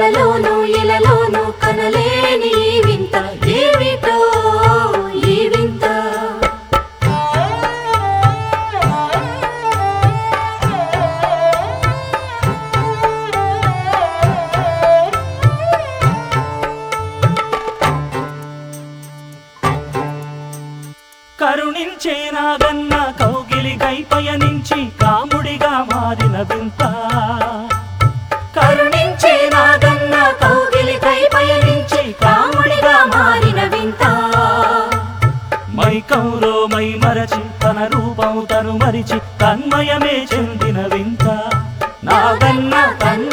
కలలోను ఇలలోను కనలేని ఈ వింత ఏమిటో ఈ వింత కరుణించే నాగన్న కౌగిలికై పయనించి కాముడిగా మారిన వింత కరుణించే నాగన్న కౌగిలికై పయనించి కాముడిగా మారిన వింత మైకంలో మై మరచి తన రూపం తను మరిచి తన్మయమే చెందిన వింత నాగన్న తన్మ